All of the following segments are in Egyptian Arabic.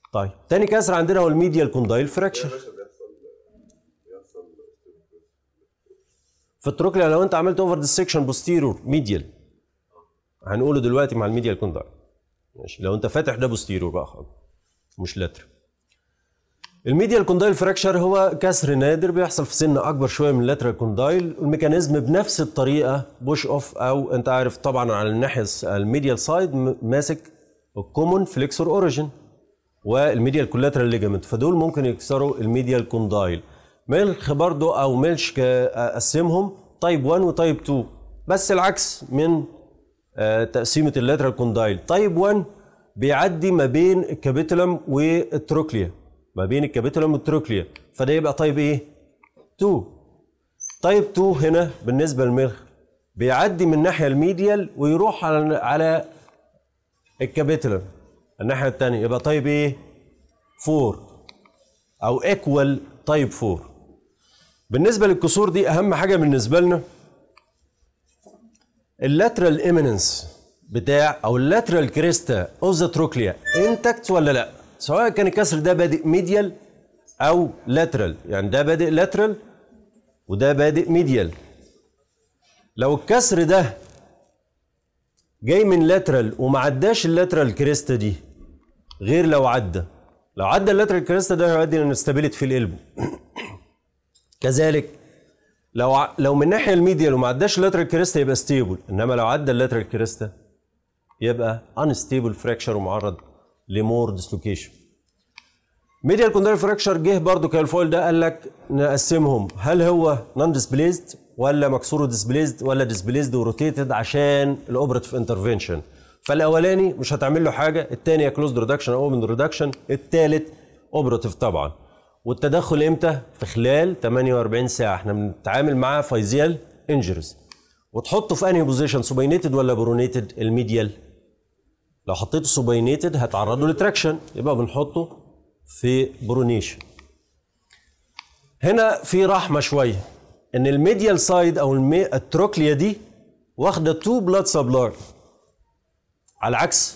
طيب تاني كسر عندنا هو الميديال كوندايل فراكشر في التروكليا لو انت عملت اوفر ديسكشن بوستيرور ميديال هنقوله دلوقتي مع الميديال كوندايل ماشي لو انت فاتح ده بوستيرور بقى خالص مش لاتر الميديال كوندايل فراكشر هو كسر نادر بيحصل في سن اكبر شويه من اللاترال كوندايل الميكانيزم بنفس الطريقه بوش اوف او انت عارف طبعا على الناحيه الميديال سايد ماسك الكومون فليكسور اوريجين والميديال كولاترال ليجامنت فدول ممكن يكسروا الميديال كوندايل ملخ برضو او ملش اقسمهم تايب 1 وتايب 2 بس العكس من آه، تقسيمه اللاترال كوندايل تايب 1 بيعدي ما بين الكابيتولم والتروكليا ما بين الكابيتولم والتروكليا فده يبقى تايب ايه 2 تايب 2 هنا بالنسبه للملخ بيعدي من الناحيه الميديال ويروح على على الكابيتولم الناحيه الثانيه يبقى تايب ايه 4 او ايكوال تايب 4 بالنسبه للكسور دي اهم حاجه بالنسبه لنا اللاترال ايميننس بتاع او اللاترال كريستا اوف ذا تروكليا انتكت ولا لا سواء كان الكسر ده بادئ ميديال او لاترال يعني ده بادئ لاترال وده بادئ ميديال لو الكسر ده جاي من لاترال وما عداش اللاترال كريستا دي غير لو عدى لو عدى اللاترال كريستا ده هيؤدي لانستابيليتي في القلب كذلك لو ع... لو من الناحيه الميديال وما عداش اللاترال كريستا يبقى ستيبل انما لو عدى اللاترال كريستا يبقى انستيبل فراكشر ومعرض لمور ديسلوكيشن ميديال كوندايل فراكشر جه برضو كالفويل ده قال لك نقسمهم هل هو نون ديسبليزد ولا مكسور ديسبليزد ولا ديسبليزد وروتيتد عشان الاوبراتيف انترفنشن فالاولاني مش هتعمل له حاجه الثانيه كلوزد ريدكشن او اوبن ريدكشن الثالث اوبراتيف طبعا والتدخل امتى في خلال 48 ساعه احنا بنتعامل مع فايزيال انجريز وتحطه في انهي بوزيشن سوبينيتد ولا برونيتد الميديال لو حطيته سوبينيتد هتعرضه لتراكشن يبقى بنحطه في برونيشن هنا في رحمه شويه ان الميديال سايد او المي... التروكليا دي واخده تو بلاد سبلاي على العكس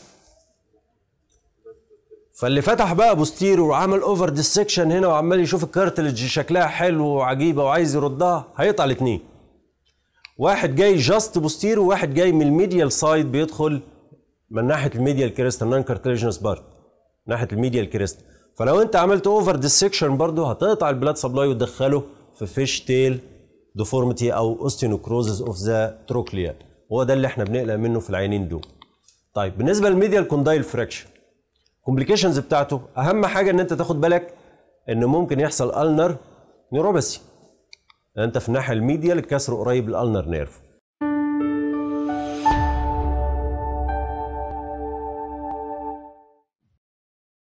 فاللي فتح بقى بوستيرو وعمل اوفر ديسكشن هنا وعمال يشوف الكارتلج شكلها حلو وعجيبه وعايز يردها هيقطع الاثنين واحد جاي جاست بوستيرو وواحد جاي من الميديال سايد بيدخل من ناحيه الميديال كريستا نون كارتليجنس بارت ناحيه الميديال كريستا فلو انت عملت اوفر ديسكشن برضه هتقطع البلاد سبلاي وتدخله في فيش تيل ديفورميتي او اوستينوكروزز اوف ذا تروكليا هو ده اللي احنا بنقلق منه في العينين دول طيب بالنسبه للميديال كوندايل فراكشن كومبليكيشنز بتاعته اهم حاجه ان انت تاخد بالك ان ممكن يحصل النر نيوروباثي انت في الناحيه الميديال الكسر قريب الالنر نيرف